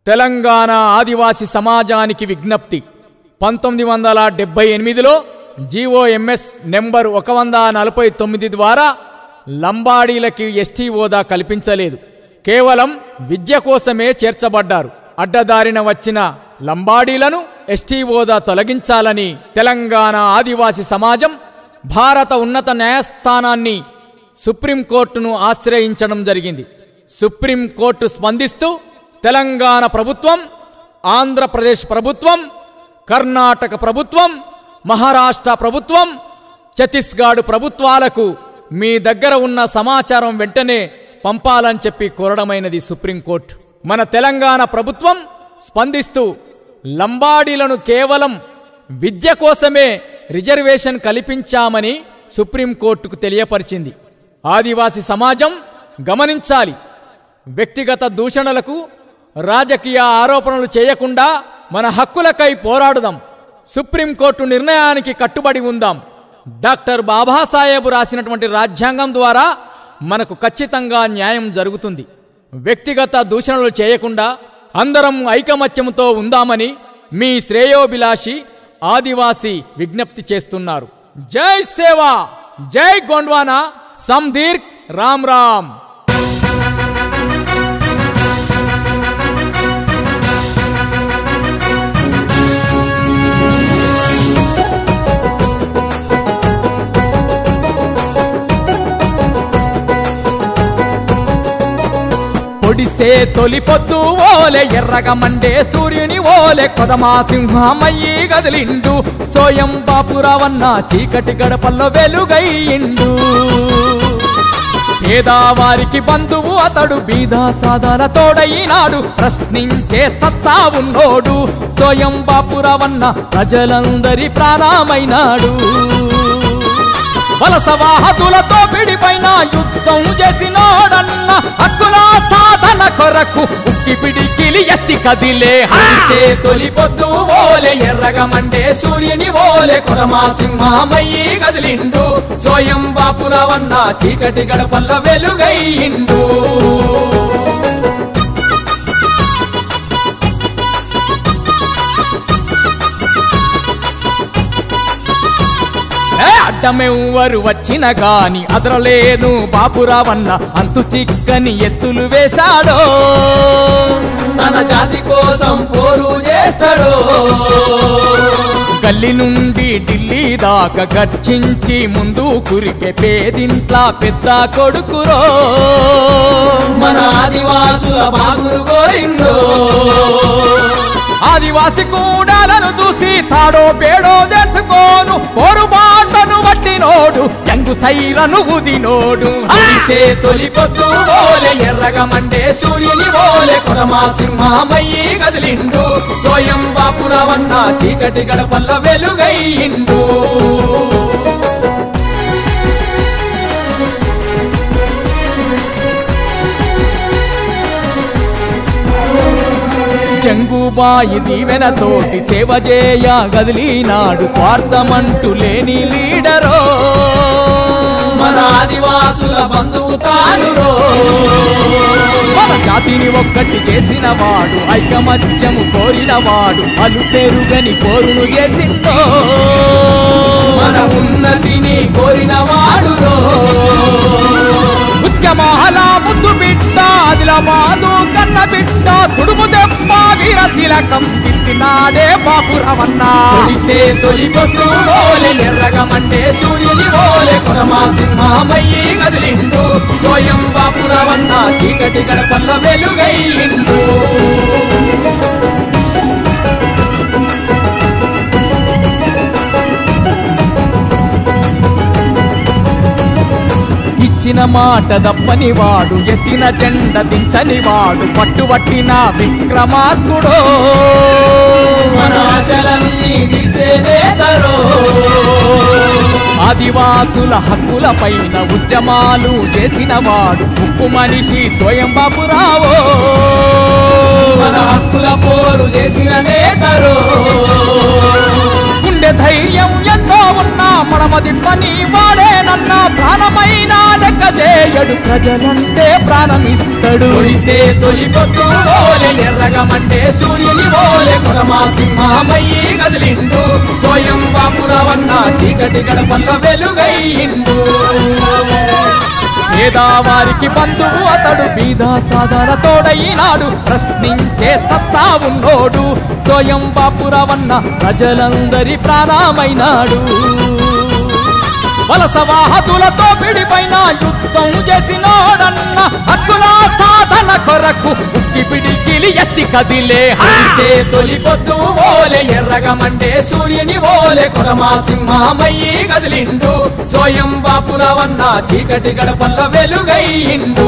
తెలంగాణ ఆదివాసి సమాజానికి విజ్ఞప్తి పంతొమ్మిది వందల డెబ్బై ఎనిమిదిలో జీఓఎంఎస్ నెంబర్ ఒక వంద నలభై తొమ్మిది ద్వారా లంబాడీలకి ఎస్టీ హోదా కల్పించలేదు కేవలం విద్య కోసమే చేర్చబడ్డారు అడ్డదారిన వచ్చిన లంబాడీలను ఎస్టీ హోదా తొలగించాలని తెలంగాణ ఆదివాసి సమాజం భారత ఉన్నత న్యాయస్థానాన్ని సుప్రీంకోర్టును ఆశ్రయించడం జరిగింది సుప్రీంకోర్టు స్పందిస్తూ తెలంగాణ ప్రభుత్వం ఆంధ్రప్రదేశ్ ప్రభుత్వం కర్ణాటక ప్రభుత్వం మహారాష్ట్ర ప్రభుత్వం ఛత్తీస్గఢ్ ప్రభుత్వాలకు మీ దగ్గర ఉన్న సమాచారం వెంటనే పంపాలని చెప్పి కోరడమైనది సుప్రీంకోర్టు మన తెలంగాణ ప్రభుత్వం స్పందిస్తూ లంబాడీలను కేవలం విద్య కోసమే రిజర్వేషన్ కల్పించామని సుప్రీంకోర్టుకు తెలియపరిచింది ఆదివాసి సమాజం గమనించాలి వ్యక్తిగత దూషణలకు రాజకీయ ఆరోపణలు చేయకుండా మన హక్కులకై పోరాడుదాం సుప్రీంకోర్టు నిర్ణయానికి కట్టుబడి ఉందాం డాక్టర్ బాబాసాహెబ్ రాసినటువంటి రాజ్యాంగం ద్వారా మనకు ఖచ్చితంగా న్యాయం జరుగుతుంది వ్యక్తిగత దూషణలు చేయకుండా అందరం ఐకమత్యంతో ఉందామని మీ శ్రేయోభిలాషి ఆదివాసి విజ్ఞప్తి చేస్తున్నారు జై సేవా జై గోండ్వానా సంధీర్ రామ్ రామ్ పొడిసే తొలి పొద్దు ఓలే ఎర్రగ మండే సూర్యుని ఓలే కొదమా సింహమయ్యి గదిలిండు సోయం బాపురావన్న చీకటి గడపల్లో వెలుగయ్యిండు పేదవారికి బంధువు అతడు బీద సాదాల తోడయినాడు ప్రశ్నించే సత్తా ఉన్నోడు సోయం బాపురావన్న ప్రజలందరి ప్రాణమైనాడు వలస వాహతులతో పిడిపైన యుద్ధం చేసినోడన్న హక్కుల సాధన కొరకు ఉక్కి పిడికిలి ఎత్తి కదిలే హరిసే తొలి పొద్దు ఓలే ఎర్రగ మండే సూర్యుని ఓలే కొరమా సింహమయ్యి గదిలిండు సోయం బాపురవన్న చీకటి గడపల్ల వెలుగయ్యిండు ఏ అడ్డమెవ్వరు వచ్చిన గాని అదరలేను బాపురావన్న అంతు చిక్కని ఎత్తులు వేశాడో తన జాతి కోసం పోరు చేస్తాడు గల్లి నుండి ఢిల్లీ దాకా గర్జించి ముందు కురికే పేదింట్ల పెద్ద కొడుకురో మన ఆదివాసుల బాగురు కోరిండు ఆదివాసి కూడాలను చూసి తాడో పేడో తెచ్చుకోను పోరుబాటను వట్టినోడు జంగు సైరను ఉదినోడు హరిసే తొలి పొద్దు ఓలే ఎర్రగ మండే సూర్యుని ఓలే కొరమా సింహమయ్యి గదిలిండు సోయం బాపురవన్న చీకటి గడపల్ల వెలుగయ్యిండు జంగుబాయి దీవెనతోటి సేవ చేయ గదిలినాడు స్వార్థమంటూ లేని లీడరో మన ఆదివాసుల బంధువు తానురో మన జాతిని ఒక్కటి చేసిన వాడు ఐకమత్యము కోరిన వాడు అలు పెరుగని పోరును చేసిందో మన ఉన్నతిని కోరిన వాడురో ఉద్యమాల ముద్దు బిడ్డ ఆదిలాబాదు కన్న బిడ్డ తుడుము దెబ్బ వీర తిలకం విత్తినాడే బాపురవన్నా తొలిసే తొలి పొద్దు ఓలే ఎర్రగ మండే సూర్యుని ఓలే కొరమా సింహమయ్యి గదిలిండు సోయం బాపురవన్న చీకటి గడపల్ల వెలుగయ్యిండు ఇచ్చిన మాట దప్పని వాడు ఎత్తిన జెండ దించని వాడు పట్టుబట్టిన విక్రమార్కుడో మన ఆశలన్నీ తీర్చే నేతరో ఆదివాసుల హక్కుల పైన ఉద్యమాలు చేసిన వాడు ఉప్పు మనిషి స్వయం బాపురావో మన హక్కుల పోరు చేసిన నేతరో గుండె ధైర్యం ఎంతో ఉన్నా మడమది పని వాడేనన్న ప్రాణమైన లెక్క చేయడు ప్రజలంటే ప్రాణమిస్తాడు ఒడిసే తొలి పొద్దు ఓలే ఎర్రగా మండే సూర్యుని ఓలే కొరమా సింహమయ్యి గదిలిండు స్వయం బాపురవన్న చీకటి గడపల్ల వెలుగయ్యిండు పేదవారికి బంధువు అతడు బీద సాధార తోడైనాడు ప్రశ్నించే సత్తా ఉన్నోడు స్వయం బాపురవన్న ప్రజలందరి ప్రాణమైనాడు వలస వాహతులతో పిడిపైన యుద్ధం చేసినోడన్న హక్కుల సాధన కొరకు ఉక్కి పిడికిలి ఎత్తి కదిలే హా! ఒడిసే తొలి పొద్దు ఓలే ఎర్రగా మండే సూర్యుని ఓలే కొరమా సింహమయ్యి గదిలిండు స్వయం బాపురవన్న చీకటి గడపల్ల వెలుగయ్యిండు